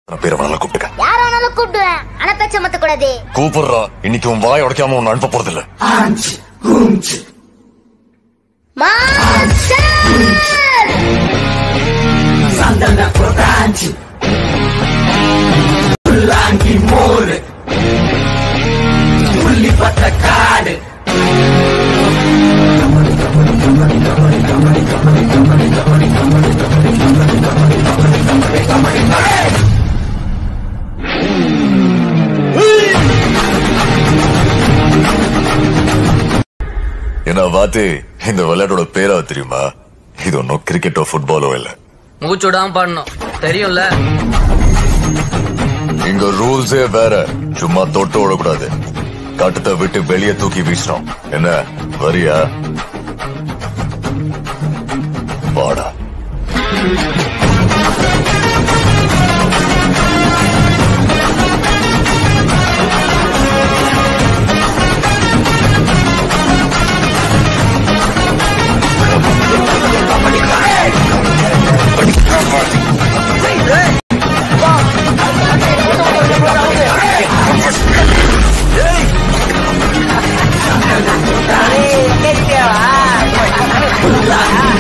நான் பேரை வேணாலும் கூப்பிட்டுக்க யார வேணாலும் கூப்பிடுவேன் ஆனா பேச்ச மத்த கூடாது கூப்பிடுறா இன்னைக்கு உன் வாய் உடைக்காம உன்னை அனுப்ப போறது இல்ல மாஸ்டர் என்ன வாத்தி இந்த விளையாட்டோட பேரா தெரியுமா இது ஒன்னும் கிரிக்கெட்டோ ஃபுட்பாலோ இல்ல மூச்சு விடாம பாடணும் தெரியும்ல இங்க ரூல்ஸே வேற சும்மா தொட்டு விடக்கூடாது கட்டத்தை விட்டு வெளியே தூக்கி வீசணும் என்ன வரியா வாடா ஏய்